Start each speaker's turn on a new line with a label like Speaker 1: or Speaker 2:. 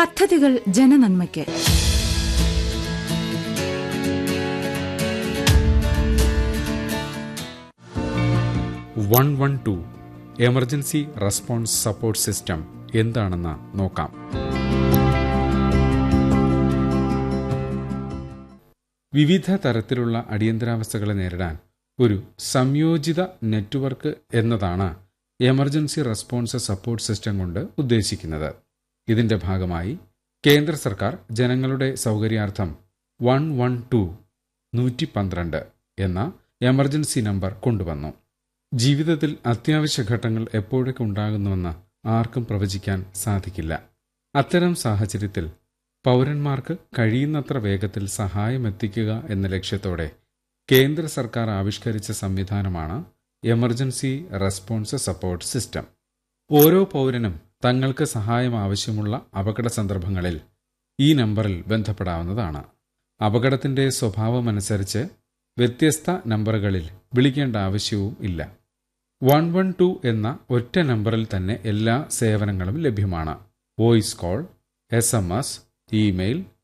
Speaker 1: പദ്ധതികൾ ജനനന്മയ്ക്ക്
Speaker 2: one one two emergency response support system എന്താണെന്ന് നോക്കാം വിവിധ തരത്തിലുള്ള അടിയന്തരാവസ്ഥകളെ നേരിടാൻ ഒരു സംയോജിത നെറ്റ്വർക്ക് എന്നതാണ് എമർജൻസി റെസ്പോൺസ് സപ്പോർട്ട് സിസ്റ്റം കൊണ്ട് ഉദ്ദേശിക്കുന്നത് ഇതിന്റെ ഭാഗമായി കേന്ദ്ര സർക്കാർ ജനങ്ങളുടെ സൗകര്യാർത്ഥം വൺ വൺ ടു നൂറ്റി പന്ത്രണ്ട് എന്ന എമർജൻസി നമ്പർ കൊണ്ടുവന്നു ജീവിതത്തിൽ അത്യാവശ്യ ഘട്ടങ്ങൾ എപ്പോഴൊക്കെ ഉണ്ടാകുന്നുവെന്ന് ആർക്കും പ്രവചിക്കാൻ സാധിക്കില്ല അത്തരം സാഹചര്യത്തിൽ പൗരന്മാർക്ക് കഴിയുന്നത്ര വേഗത്തിൽ സഹായം എത്തിക്കുക എന്ന ലക്ഷ്യത്തോടെ കേന്ദ്ര സർക്കാർ ആവിഷ്കരിച്ച സംവിധാനമാണ് എമർജൻസി റെസ്പോൺസ് സപ്പോർട്ട് സിസ്റ്റം ഓരോ പൗരനും തങ്ങൾക്ക് സഹായം ആവശ്യമുള്ള അപകട സന്ദർഭങ്ങളിൽ ഈ നമ്പറിൽ ബന്ധപ്പെടാവുന്നതാണ് അപകടത്തിന്റെ സ്വഭാവമനുസരിച്ച് വ്യത്യസ്ത നമ്പറുകളിൽ വിളിക്കേണ്ട ആവശ്യവും ഇല്ല വൺ വൺ ടു എന്ന ഒറ്റ നമ്പറിൽ തന്നെ എല്ലാ സേവനങ്ങളും ലഭ്യമാണ് voice call S M S email